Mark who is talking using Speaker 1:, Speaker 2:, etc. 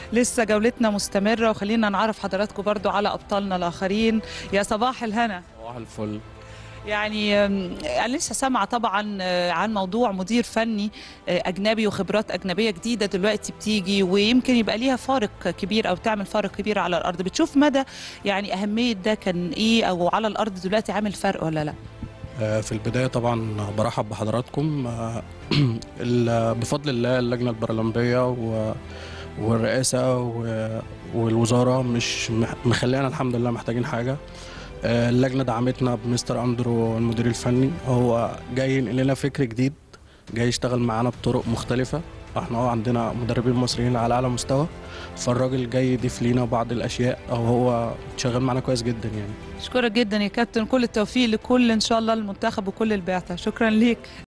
Speaker 1: لسه جولتنا مستمرة وخلينا نعرف حضراتكم برضو على أبطالنا الآخرين يا صباح الهنا
Speaker 2: صباح الفل
Speaker 1: يعني أم، أنا لسه سامعة طبعا آه، عن موضوع مدير فني آه، أجنبي وخبرات أجنبية جديدة دلوقتي بتيجي ويمكن يبقى ليها فارق كبير أو تعمل فارق كبير على الأرض بتشوف مدى يعني أهمية ده كان إيه أو على الأرض دلوقتي عامل فرق ولا لا
Speaker 2: آه، في البداية طبعا برحب بحضراتكم آه، ال- بفضل الله اللجنة البرلمبية و- والرئاسة و- والوزارة مش مح- مخلينا الحمد لله محتاجين حاجة آه، اللجنة دعمتنا بمستر أندرو المدير الفني هو جاي ينقل لنا فكر جديد جاي يشتغل معانا بطرق مختلفة احنا اه عندنا مدربين مصريين على أعلى مستوى فالراجل جاي يضيف لينا بعض الأشياء أو هو شغال معانا كويس جدا يعني
Speaker 1: أشكرك جدا يا كابتن كل التوفيق لكل إن شاء الله المنتخب وكل البعثة شكرا ليك